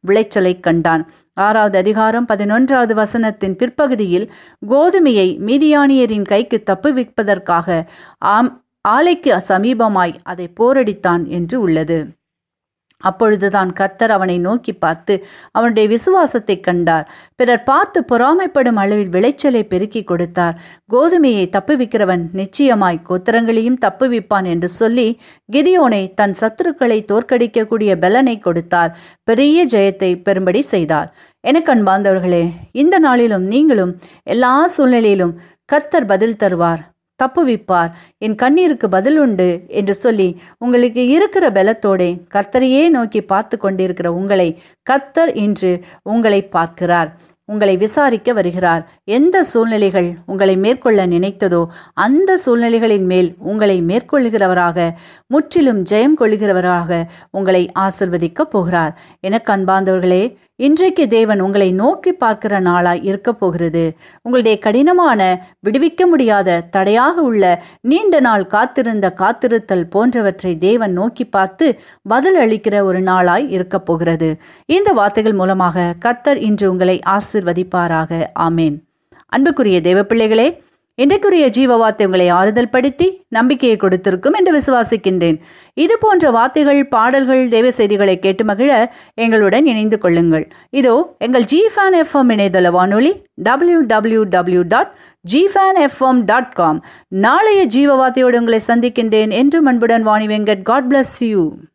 விளைச்சலை கண்டான் ஆறாவது அதிகாரம் பதினொன்றாவது வசனத்தின் பிற்பகுதியில் கோதுமையை மீதியானியரின் கைக்கு தப்புவிப்பதற்காக ஆம் ஆலைக்கு சமீபமாய் அதை போரடித்தான் என்று உள்ளது அப்பொழுதுதான் கத்தர் அவனை நோக்கி பார்த்து அவனுடைய விசுவாசத்தை கண்டார் பிறர் பார்த்து பொறாமைப்படும் அளவில் விளைச்சலை பெருக்கி கொடுத்தார் கோதுமையை தப்புவிக்கிறவன் நிச்சயமாய் கோத்திரங்களையும் தப்புவிப்பான் என்று சொல்லி கிதியோனை தன் சத்துருக்களை தோற்கடிக்கக்கூடிய பலனை கொடுத்தார் பெரிய ஜெயத்தை பெறும்படி செய்தார் எனக்கு அன்பார்ந்தவர்களே இந்த நாளிலும் நீங்களும் எல்லா சூழ்நிலையிலும் கர்த்தர் பதில் தருவார் தப்புவிப்பார் என் கண்ணீருக்கு பதில் உண்டு என்று சொல்லி உங்களுக்கு இருக்கிற பலத்தோடே கர்த்தரையே நோக்கி பார்த்து கொண்டிருக்கிற உங்களை கர்த்தர் இன்று உங்களை பார்க்கிறார் உங்களை விசாரிக்க வருகிறார் எந்த சூழ்நிலைகள் உங்களை மேற்கொள்ள நினைத்ததோ அந்த சூழ்நிலைகளின் மேல் உங்களை மேற்கொள்கிறவராக முற்றிலும் ஜெயம் கொள்கிறவராக உங்களை ஆசிர்வதிக்க போகிறார் எனக்கு அன்பார்ந்தவர்களே இன்றைக்கு தேவன் உங்களை நோக்கி பார்க்கிற நாளாய் இருக்க போகிறது உங்களுடைய கடினமான விடுவிக்க முடியாத தடையாக உள்ள நீண்ட நாள் காத்திருந்த காத்திருத்தல் போன்றவற்றை தேவன் நோக்கி பார்த்து பதில் அளிக்கிற ஒரு நாளாய் இருக்க போகிறது இந்த வார்த்தைகள் மூலமாக கத்தர் இன்று உங்களை ஆசிர்வதிப்பாராக ஆமேன் அன்புக்குரிய தேவ பிள்ளைகளே இன்றைக்குரிய ஜீவ வார்த்தை உங்களை ஆறுதல் படுத்தி நம்பிக்கையை கொடுத்திருக்கும் என்று விசுவாசிக்கின்றேன் இது போன்ற வார்த்தைகள் பாடல்கள் தேவ செய்திகளை கேட்டு மகிழ எங்களுடன் இணைந்து கொள்ளுங்கள் இதோ எங்கள் ஜி ஃபேன் எஃப்எம் இணையதள வானொலி W W W dot gfan FM dot com நாளைய ஜீவ வார்த்தையோடு உங்களை சந்திக்கின்றேன் என்று அன்புடன் Vani Venkat God bless you